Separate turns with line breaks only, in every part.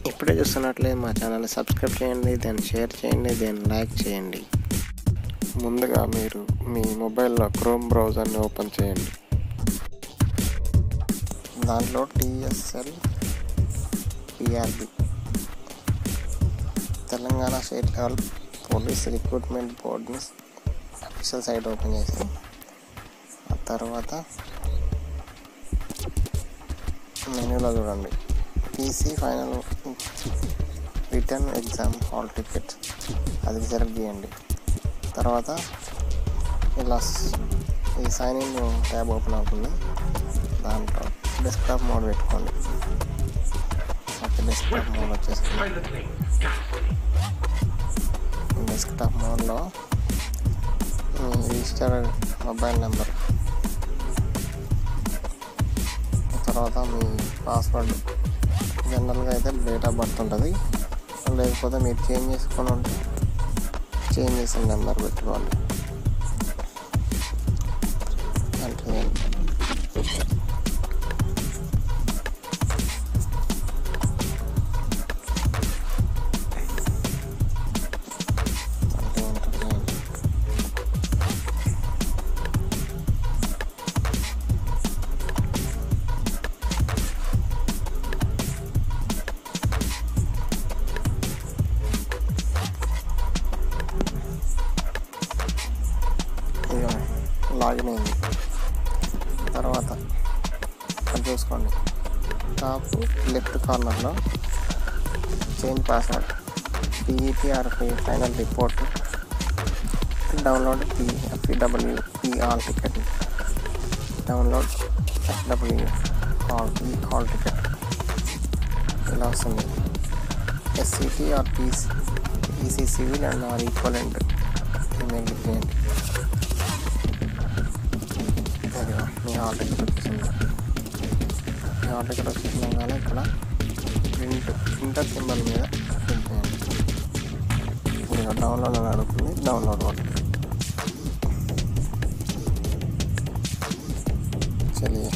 ఇప్పుడే చూస్తున్నట్లే మా ఛానల్ సబ్స్క్రైబ్ చేయండి దెన్ షేర్ చేయండి దెన్ లైక్ చేయండి
ముందుగా మీరు మీ మొబైల్లో క్రోమ్ బ్రౌజర్ని ఓపెన్ చేయండి
దాంట్లో TSL PRB Telangana state level police recruitment బోర్డ్ని అఫీషియల్ సైట్ ఓపెన్ చేసి ఆ తర్వాత మెనూలో చూడండి PC final written exam hall ticket అది సెలెక్ట్ చేయండి తర్వాత ఇలా స్- ఈ సైన్ ఇన్ ట్యాబ్ ఓపెన్ అవుతుంది దాంట్లో డెస్క్టాప్ మోడ్ పెట్టుకోండి ఓకే డెస్క్టాప్ మోడ్ వచ్చేసింది డెస్క్టాప్ మోడ్లో మీ రిజిస్టర్డ్ మొబైల్ నెంబర్ తర్వాత మీ పాస్వర్డ్ జనరల్గా అయితే డేట్ ఆఫ్ బర్త్ ఉంటుంది లేకపోతే మీరు చేంజ్ చేసుకొని ఉంటే చేంజ్ చేసిన నెంబర్ పెట్టుకోవాలి అంటే అంటే ఉంటుంది ఇదిగో లాగిన్ అయింది తర్వాత అది చూసుకోండి టాప్ లెఫ్ట్ కార్నర్లో change password PEPRP final report download PFW ఈ hall ticket download FW hall ఈ ఆల్ టికెట్ ఇలా వస్తుంది SCT R PC EC civil and or equivalent email click చేయండి అదిగో మీ హాల్ టికెట్ వచ్చేసింది మీ హాల్ టికెట్ వచ్చేసినా కానీ ఇక్కడ ప్రింట్ ప్రింటర్ సింబల్ మీద క్లిక్ చేయండి ఇదిగో డౌన్లోడ్ అని అడుగుతుంది డౌన్లోడ్ కొట్టండి చలియే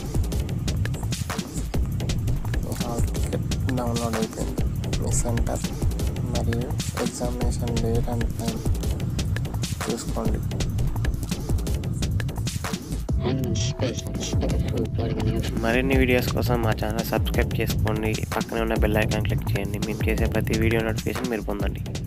మీ హాల్ టికెట్ డౌన్లోడ్ అయిపోయింది మీ సెంటర్ మరియు ఎగ్జామినేషన్ డేట్ అండ్ టైం చూసుకోండి మరిన్ని వీడియోస్ కోసం మా ఛానల్ సబ్స్క్రైబ్ చేసుకోండి పక్కనే ఉన్న బెల్ ఐకాన్ క్లిక్ చేయండి మేము చేసే ప్రతి వీడియో నోటిఫికేషన్ మీరు పొందండి